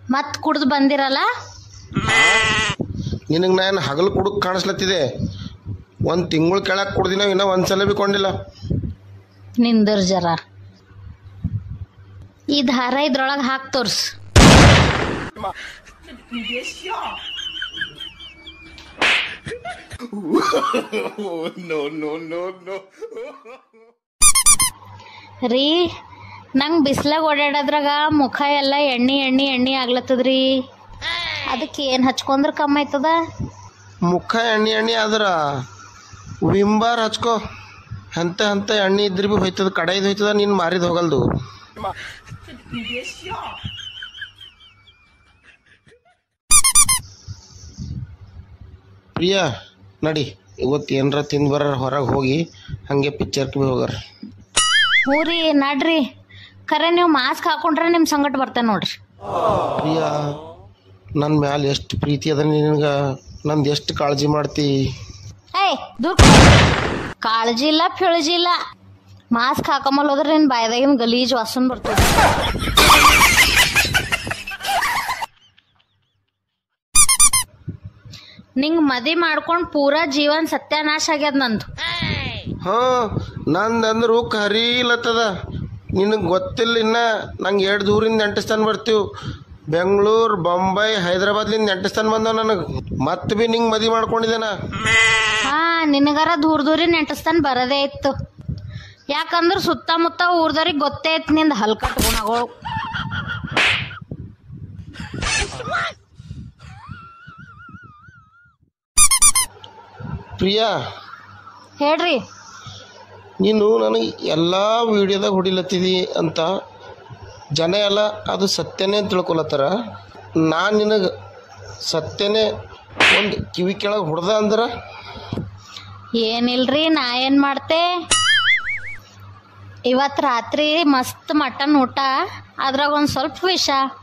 ಮತ್ ಕುಡ್ದು ಬಂದಿರಲ್ಲ ನಿನಗೆ ನಾನು ಹಗಲು ಕುಡುಕ್ ಕಾಣಿಸ್ಲತ್ತಿದೆ ಒಂದು ತಿಂಗಳು ಕೆಳಗೆ ಕುಡ್ದಿನ ಇನ್ನೂ ಒಂದು ಸಲ ಬಿ ಕೊಂಡಿಲ್ಲ ನಿಂದರ್ ಜರ ಈ ದಾರ ಇದ್ರೊಳಗೆ ಹಾಕಿ ತೋರ್ಸ್ ರೀ ನಂಗೆ ಬಿಸ್ಲಾಗ ಓಡಾಡೋದ್ರಾಗ ಮುಖ ಎಲ್ಲ ಎಣ್ಣೆ ಎಣ್ಣೆ ಎಣ್ಣೆ ಆಗ್ಲತ್ತದ್ರಿ ಅದಕ್ಕೆ ಏನು ಹಚ್ಕೊಂಡ್ರೆ ಕಮ್ಮಿ ಆಯ್ತದ ಮುಖ ಎಣ್ಣೆ ಎಣ್ಣೆ ಆದ್ರ ವಿಂಬಾರ್ ಹಚ್ಕೋ ಅಂತ ಅಂತ ಎಣ್ಣೆ ಇದ್ರೆ ಭೀ ಹೋಯ್ತದ ಕಡೆದು ಹೋಯ್ತದ ನೀನು ಮಾರಿದ ಹೋಗಲ್ದು ಪ್ರಿಯಾ ನಡಿ ಇವತ್ತು ಏನರ ತಿಂದು ಬರ ಹೊರಗೆ ಹೋಗಿ ಹಾಗೆ ಪಿಕ್ಚರ್ಗೆ ಭೀ ಹೋಗಾರ ಹ್ಞೂ ರೀ ನಡ್ರಿ ಖರೆ ನೀವು ಮಾಸ್ಕ್ ಹಾಕೊಂಡ್ರೆ ನಿಮ್ಮ ಸಂಗಟ ಬರ್ತೇನೆ ನೋಡ್ರಿ ಪ್ರಿಯಾ ನನ್ನ ಮ್ಯಾಲೆ ಎಷ್ಟು ಪ್ರೀತಿ ಅದ ನಿನಗೆ ನಂದು ಎಷ್ಟು ಕಾಳಜಿ ಮಾಡ್ತಿ ಏಯ್ ದೂರ ಕಾಳಜಿ ಇಲ್ಲ ಪಿಳಜಿ ಇಲ್ಲ ಮಾಸ್ಕ್ ಹಾಕೊಂಬಲ್ ಹೋದ್ರೆ ನಿನ್ನ ಬಾಯ್ದಾಗಿನ ಗಲೀಜ್ ವಾಸನ್ ಬರ್ತದೆ ನಿಂಗೆ ಮದಿ ಮಾಡ್ಕೊಂಡು ಪೂರಾ ಜೀವನ್ ಸತ್ಯಾನಾಶ ಆಗ್ಯದ ನಂದು ಹಾಂ ನಂದಂದ್ರು ಕರೀಲತ್ತದ ನಿನಗೆ ಗೊತ್ತಿಲ್ಲ ಇನ್ನ ನಂಗೆ ಎರಡು ದೂರಿಂದ ನೆಂಟಸ್ತಾನ ಬರ್ತೀವಿ ಬೆಂಗಳೂರು ಬೊಂಬೈ ಹೈದ್ರಾಬಾದ್ಲಿಂದ ನೆಂಟಸ್ತಾನ ಬಂದವ ನನಗೆ ಮತ್ತೆ ಭೀ ನಿಂಗೆ ಮದಿ ಮಾಡ್ಕೊಂಡಿದ್ದೇನ ಹಾ ನಿನಗಾರ ದೂರ ದೂರಿ ನೆಂಟಸ್ತಾನ ಬರದೇ ಇತ್ತು ಯಾಕಂದ್ರ ಸುತ್ತಮುತ್ತ ಊರ್ದವ್ರಿಗೆ ಗೊತ್ತೇ ಇತ್ತು ನಿಂದ ಹಲ್ಕಟ್ ಗುಣಗಳು ಪ್ರಿಯಾ ಹೇಳ್ರಿ ನೀನು ನನಗೆ ಎಲ್ಲ ವಿಡಿಯೋದಾಗ ಹೊಡಿಲತ್ತಿದಿ ಅಂತ ಜನ ಎಲ್ಲ ಅದು ಸತ್ಯನೇ ಅಂತ ತಿಳ್ಕೊಲತ್ತಾರ ನಾನು ನಿನಗೆ ಸತ್ಯನೇ ಒಂದು ಕಿವಿ ಕೆಳಗೆ ಹೊಡೆದ ಅಂದ್ರೆ ಏನಿಲ್ರಿ ನಾ ಏನ್ ಮಾಡ್ತೆ ಇವತ್ ರಾತ್ರಿ ಮಸ್ತ್ ಮಟನ್ ಊಟ ಅದ್ರಾಗ ಒಂದ್ ಸ್ವಲ್ಪ ವಿಷ